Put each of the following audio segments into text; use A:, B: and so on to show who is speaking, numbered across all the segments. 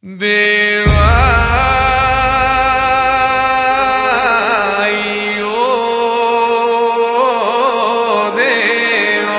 A: దేవా అయ్యో దేవా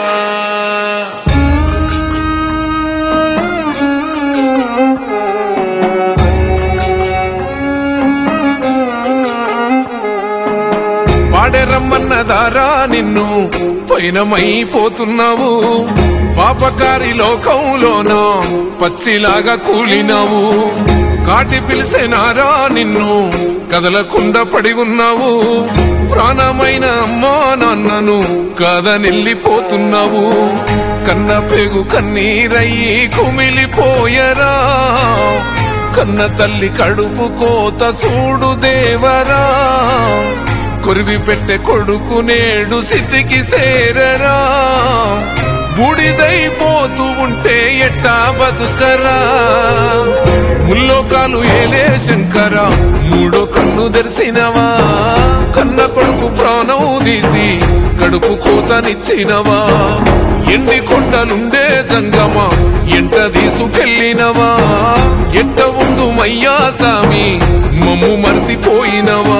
A: పాడెరమ్మన్న దారా నిన్ను పైనమైపోతున్నావు పాపకారి లోకంలోన పచ్చిలాగా కూలినావు కాటి పిలిసేనారా నిన్ను కదలకుండా పడి ఉన్నావు ప్రాణమైన అమ్మా నాన్నను కాదనెళ్ళిపోతున్నావు కన్న పెగు కన్నీరయ్యి కుమిలిపోయరా కన్న తల్లి కడుపు కోత సూడు దేవరా కొరివి పెట్టే కొడుకు నేడు సితికి సేరరా బూడిదైపోతూ ఉంటే ఎట్టా బతుకరా ముల్లోకాలు ఏలే శంకర మూడో కన్ను తెరిసినవా కన్న కొడుకు ప్రాణం తీసి కడుపు కోతనిచ్చినవా ఎండి కొండలుండే జంగమా ఎంట తీసుకెళ్ళినవా ఎంట ఉండు మయ్యా సామి మమ్ము మరిసిపోయినవా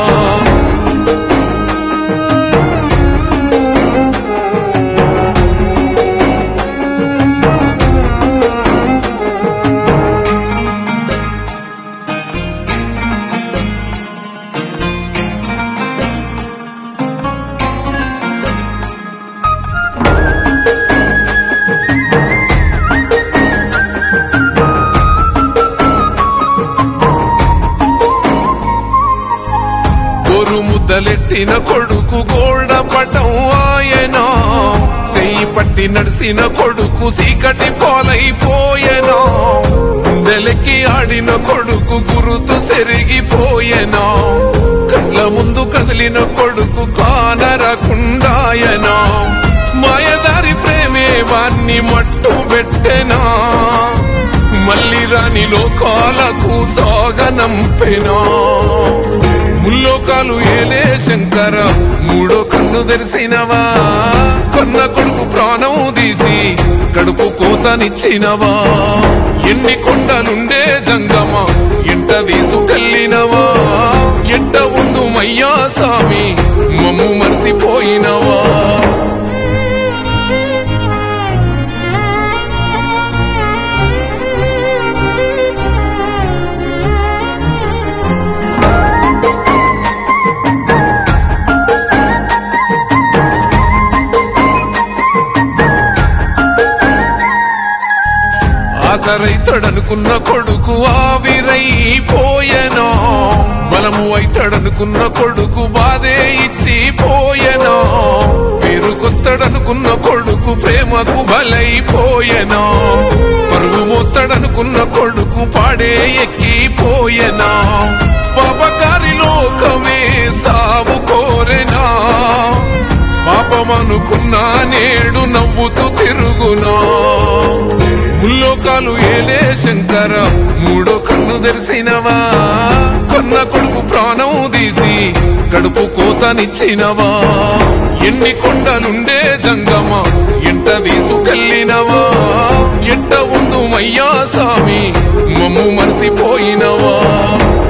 A: గోరు ముద్దలెట్టిన కొడుకు గోడ పటం ఆయన సెయ్యి పట్టి నడిసిన కొడుకు సీకటి పోలైపోయెనా గుండెలెక్కి ఆడిన కొడుకు గురుతు సెరిగిపోయెనా కళ్ళ ముందు కదిలిన కొడుకు కానరకుండాయనా మాయదారి ప్రేమే వాణ్ణి మట్టు పెట్టెనా మళ్ళీ రాని లోకాలకు సాగనంపెనా ముల్లోకాలు ఏలే శంకర మూడో కన్ను తెరిసినవా కొన్న కొడుకు ప్రాణం తీసి కడుపు కోతనిచ్చినవా ఎన్ని కొండలుండే జంగమ ఎంట తీసుకెళ్ళినవా ఎంట ఉందు మయ్యా సామి మమ్ము మరిసిపోయినవా ఆసరైతడనుకున్న కొడుకు ఆవిరైపోయెనో బలము అయితడనుకున్న కొడుకు బాధే ఇచ్చి పోయెనో పేరుకొస్తాడనుకున్న కొడుకు ప్రేమకు బలైపోయెనో పరుగు మోస్తాడనుకున్న కొడుకు పాడే ఎక్కిపోయెనా పాపకారి లోకమే సాగు కోరెనా పాపమనుకున్నా నేడు నవ్వుతూ తిరుగునా ముల్లోకాలు ఏలే శంకర మూడో కన్ను తెరిసినవా కొన్న కొడుకు ప్రాణం తీసి కడుపు కోతనిచ్చినవా ఎన్ని కొండలుండే జంగమ ఎంట తీసుకెళ్ళినవా ఎంట ఉందు మయ్యా సామి మమ్ము మరిసిపోయినవా